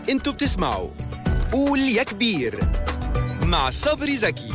انتوا بتسمعوا قول يا كبير مع صبري زكي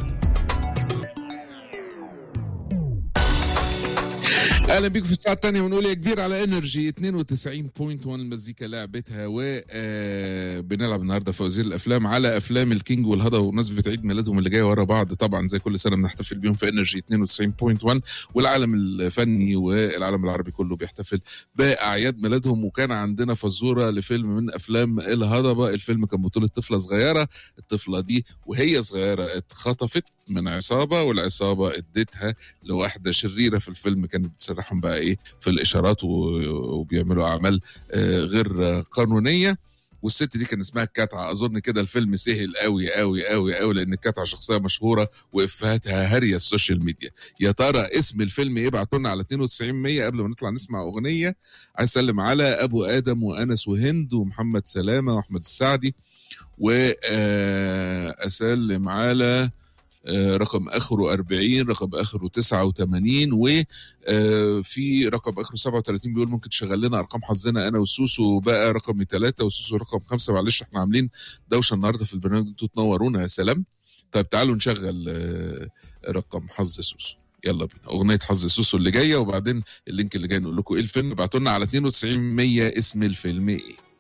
اهلا بيكم في الساعه الثانيه ونقول يا كبير على انرجي 92.1 المزيكا لعبتها وبنلعب النهارده فوازير الافلام على افلام الكينج والهضبه بمناسبه عيد ميلادهم اللي جاي ورا بعض طبعا زي كل سنه بنحتفل بيهم في انرجي 92.1 والعالم الفني والعالم العربي كله بيحتفل باعياد ميلادهم وكان عندنا فزوره لفيلم من افلام الهضبه الفيلم كان بطوله طفله صغيره الطفله دي وهي صغيره اتخطفت من عصابه والعصابه اديتها لواحده شريره في الفيلم كانت بتسرحهم بقى ايه في الاشارات و- وبيعملوا اعمال آه، غير قانونيه والست دي كان اسمها الكتعة اظن كده الفيلم سهل قوي قوي قوي قوي لان الكتعة شخصيه مشهوره وافهاتها هاريه السوشيال ميديا يا ترى اسم الفيلم ايه ابعتوا لنا على 92 100 قبل ما نطلع نسمع اغنيه عايز اسلم على ابو ادم وانس وهند ومحمد سلامه واحمد السعدي واسلم على آه، رقم اخره 40 رقم اخره 89 وفي رقم اخره 37 بيقول ممكن تشغل لنا ارقام حظنا انا وسوسو بقى رقم 3 وسوسو رقم 5 معلش احنا عاملين دوشه النهارده في البرنامج انتوا تنورونا يا سلام طيب تعالوا نشغل آه، رقم حظ سوسو يلا بينا اغنيه حظ سوسو اللي جايه وبعدين اللينك اللي جاي نقول لكم ايه الفيلم ابعتوا لنا على 92 100 اسم الفيلم ايه